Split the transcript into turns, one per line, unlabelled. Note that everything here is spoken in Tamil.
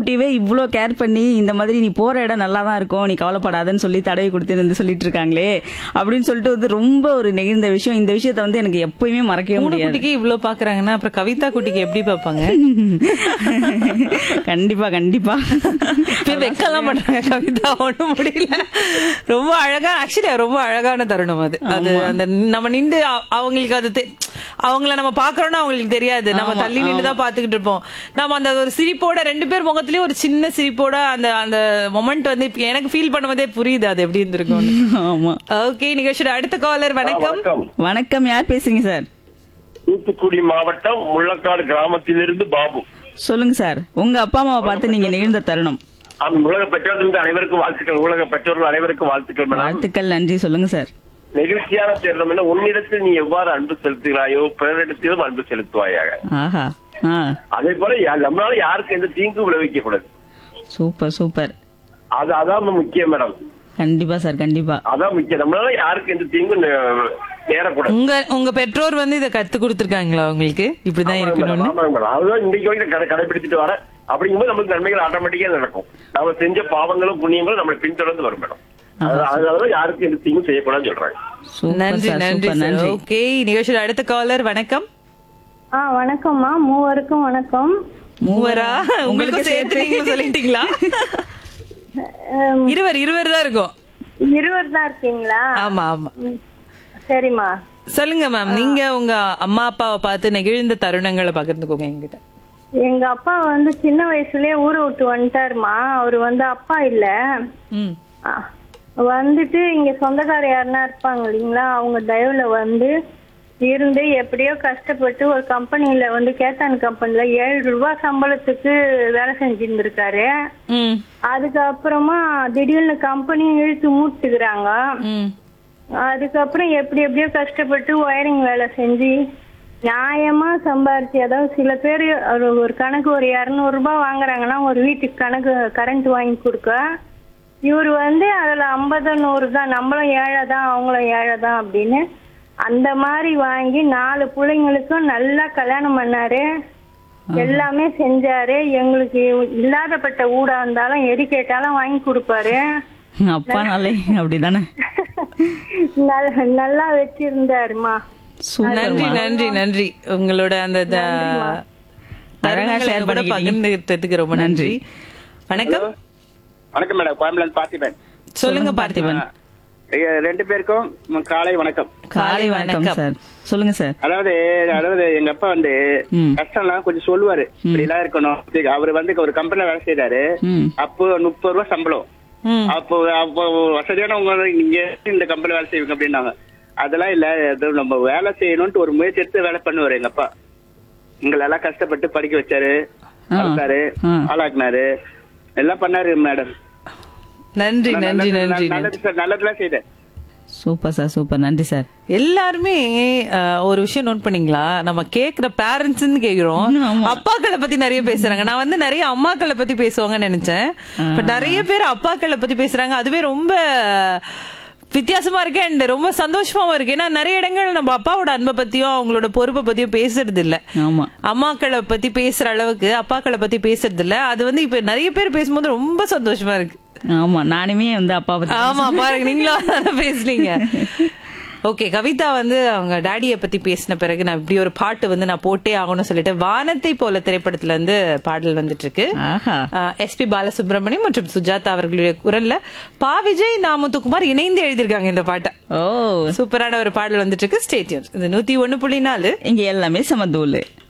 குட்டியவே இவ்ளோ கேர் பண்ணி இந்த மாதிரி நீ போற இடம் நல்லா தான் இருக்கும் நீ கவலைப்படாதன்னு சொல்லி தடவி கொடுத்து வந்து சொல்லிட்டு இருக்காங்களே அப்படின்னு சொல்லிட்டு வந்து ரொம்ப ஒரு நெகிழ்ந்த விஷயம் இந்த விஷயத்த வந்து எனக்கு எப்பயுமே மறக்கவே
மூணு
முடியாது
குட்டிக்கு இவ்ளோ பாக்குறாங்கன்னா அப்புறம் கவிதா குட்டிக்கு எப்படி பாப்பாங்க
கண்டிப்பா கண்டிப்பா
போய் வெக்கலாம் பண்றாங்க கவிதா ஒண்ணும் முடியல ரொம்ப அழகா ஆக்சுவலி ரொம்ப அழகான தருணம் அது அது அந்த நம்ம நின்று அ- அவங்களுக்கு அது தெ- அவங்கள நம்ம பாக்குறோம்னா அவங்களுக்கு தெரியாது நம்ம தள்ளி நின்று தான் பாத்துக்கிட்டு இருப்போம் நம்ம அந்த ஒரு சிரிப்போட ரெண்டு பேர் முகத்திலயும் ஒரு சின்ன சிரிப்போட அந்த அந்த மொமெண்ட் வந்து இப்ப எனக்கு ஃபீல் பண்ணும்போதே புரியுது அது எப்படி இருந்திருக்கும்
ஆமா
ஓகே நிகழ்ச்சியோட அடுத்த காலர் வணக்கம்
வணக்கம்
வணக்கம் யார் பேசுறீங்க சார்
தூத்துக்குடி மாவட்டம் முள்ளக்காடு கிராமத்திலிருந்து பாபு
சொல்லுங்க சார் உங்க அப்பா அம்மாவை பார்த்து நீங்க நிகழ்ந்த தருணம்
அந்த உலக பெற்றோர்கள் அனைவருக்கும் வாழ்த்துக்கள் உலக பெற்றோர்கள் அனைவருக்கும் வாழ்த்துக்கள் மேடம்
வாழ்த்துக்கள் நன்றி சொல்லுங்க சார்
நெகிழ்ச்சியான தேர்தல் என்ன உன்னிடத்தில் நீ எவ்வாறு அன்பு செலுத்துகிறாயோ பிறரிடத்திலும் அன்பு செலுத்துவாயாக
ஆஹா ஆ
அதே போல யா- நம்மளால யாருக்கு எந்த தீங்கும் விளைவிக்க கூடாது
சூப்பர் சூப்பர்
அது அதான் முக்கியம் மேடம்
கண்டிப்பா சார் கண்டிப்பா
அதான் முக்கியம் நம்மளால யாருக்கு எந்த தீங்கும் நே- நேரக்கூடாது
உங்க உங்க பெற்றோர் வந்து இத கத்து கொடுத்திருக்காங்களா உங்களுக்கு இப்படிதான் இருக்கணும்னு
ஆமாங்க மேடம். அதுதான் இன்னைக்கு வரைக்கும் கடை கடைபிடிச்சிட்டு வர அப்படிங்கும்போது நமக்கு நன்மைகள் ஆட்டோமேட்டிக்கா நடக்கும் நம்ம செஞ்ச பாவங்களும் புண்ணியங்களும் நம்மளை பின்தொடர்ந்து வரும் மேடம் அது- அதனால யாருக்கும் எந்த தீங்கும் செய்யக்கூடாதுன்னு சொல்றாங்க
சூப்பர்
நன்றி
சார்
நன்றி
சூப்பர் நன்றி
ஓகே நிகழ்ச்சியோட அடுத்த காலர் வணக்கம்
ஆ வணக்கம்மா மூவருக்கும் வணக்கம்
மூவரா உங்களுக்கும் சேர்த்து நீங்க சொல்லிட்டீங்களா
அம்,
இருவர் இருவர் தான் இருக்கும்
இருவர் தான் இருக்கீங்களா
ஆமா ஆமா
ம், சரிம்மா
சொல்லுங்க மேம் நீங்க உங்க அம்மா அப்பாவை பார்த்து நெகிழ்ந்த தருணங்களை பகிர்ந்துக்கோங்க என்கிட்ட
எங்க அப்பா வந்து சின்ன வயசுலயே ஊரை விட்டு வந்துட்டாருமா அவரு வந்து அப்பா இல்ல
ம்
ஆ, வந்துட்டு இங்க சொந்தக்கார யாருன்னா இருப்பாங்க இல்லைங்களா அவங்க தயவுல வந்து இருந்து எப்படியோ கஷ்டப்பட்டு ஒரு கம்பெனில வந்து கேத்தான் கம்பெனில ஏழு ரூபாய் சம்பளத்துக்கு வேலை செஞ்சிருந்திருக்காரு
ம்
அதுக்கப்புறமா திடீர்னு கம்பெனி இழுத்து மூட்டுக்கிறாங்க
ம்
அதுக்கப்புறம் எப்படி எப்படியோ கஷ்டப்பட்டு ஒயரிங் வேலை செஞ்சு நியாயமா சம்பாரிச்சு அதாவது சில பேர் ஒரு ஒரு கணக்கு ஒரு இரநூறு ரூபாய் வாங்குறாங்கன்னா ஒரு வீட்டுக்கு கணக்கு கரண்ட் வாங்கி கொடுக்க இவர் வந்து அதுல ஐம்பது நூறு தான் நம்மளும் ஏழை தான் அவங்களும் ஏழை தான் அப்படின்னு அந்த மாதிரி வாங்கி நாலு பிள்ளைங்களுக்கும் நல்லா கல்யாணம் பண்ணாரு எல்லாமே செஞ்சாரு எங்களுக்கு இல்லாதப்பட்ட ஊடா இருந்தாலும் எது கேட்டாலும் வாங்கி கொடுப்பாரு
அப்பானாலே அப்படிதானே
நல்ல- நல்லா வச்சிருந்தாருமா
நன்றி
சூப்பர்
நன்றி நன்றி உங்களோட அந்த த- தருணங்களை
share
எங்க கூட
பண்ணிக்கிட்டீங்க.
பகிர்ந்துட்டதுக்கு ரொம்ப நன்றி வணக்கம்
வணக்கம் மேடம் கோயம்புலேருந்து பார்த்திபன்
சொல்லுங்க பார்த்திபன்
ஐயா, ரெண்டு பேருக்கும் ம், காலை வணக்கம்
காலை வணக்கம் சார் சொல்லுங்க சார்
அதாவது அதாவது எங்க அப்பா வந்து
ம்.
கஷ்டம்லாம் கொஞ்சம் சொல்லுவாரு இப்படி எல்லாம் இருக்கணும் சரி, அவரு வந்து ஒரு கம்பெனில வேலை செய்யறாரு
ம்
அப்போ முப்பது ரூபா சம்பளம்
ம்
அப்போ அப்போ வசதியானவங்க நீங்க இந்த கம்பெனி வேலை செய்வீங்க அப்படின்னாங்க அதெல்லாம் இல்ல அது நம்ம வேலை செய்யணும்ட்டு ஒரு முயற்சி எடுத்து வேலை பண்ணுவாரு எங்க அப்பா எங்களை எல்லாம் கஷ்டப்பட்டு படிக்க வச்சாரு
ஆ.
வளர்த்தாரு
ஆ.
ஆளாக்குனாரு எல்லாம் பண்ணாரு மேடம்
நன்றி நன்றி நன்றி நன்றி
நல்லது சார் நல்லதுலாம் செய்தேன்
சூப்பர் சார் சூப்பர் நன்றி சார்
எல்லாருமே அஹ், ஒரு விஷயம் நோட் பண்ணீங்களா நம்ம கேக்குற பேரண்ட்ஸ் கேக்குறோம் அப்பாக்களை பத்தி நிறைய பேசுறாங்க நான் வந்து நிறைய அம்மாக்களை பத்தி பேசுவாங்கன்னு நினைச்சேன் பட் நிறைய பேர் அப்பாக்களை பத்தி பேசுறாங்க அதுவே ரொம்ப வித்தியாசமா இருக்கு அண்ட் ரொம்ப சந்தோஷமாவும் இருக்கு ஏன்னா நிறைய இடங்கள் நம்ம அப்பாவோட அன்பை பத்தியும் அவங்களோட பொறுப்பை பத்தியும் பேசுறது இல்ல
ஆமா
அம்மாக்களை பத்தி பேசுற அளவுக்கு அப்பாக்களை பத்தி பேசுறது இல்ல அது வந்து இப்ப நிறைய பேர் பேசும்போது ரொம்ப சந்தோஷமா இருக்கு
ஆமா நானுமே வந்து அப்பா பத்தி
ஆமா பாருங்க நீங்களும் அதான் பேசுனீங்க ஓகே கவிதா வந்து அவங்க டாடிய பத்தி பேசின பிறகு நான் இப்படி ஒரு பாட்டு வந்து நான் போட்டே ஆகணும்னு சொல்லிட்டு வானத்தை போல திரைப்படத்துல இருந்து பாடல் வந்துட்டு இருக்கு
ஆஹா
எஸ்பி பாலசுப்ரமணியம் மற்றும் சுஜாதா அவர்களுடைய குரல்ல பா விஜய் நாமத்துக்குமார் இணைந்து எழுதியிருக்காங்க இந்த பாட்டை
ஓ
சூப்பரான ஒரு பாடல் வந்துட்டு இருக்கு ஸ்டேடியம் இது நூத்தி ஒண்ணு புள்ளி நாலு
இங்க எல்லாமே சமதூள்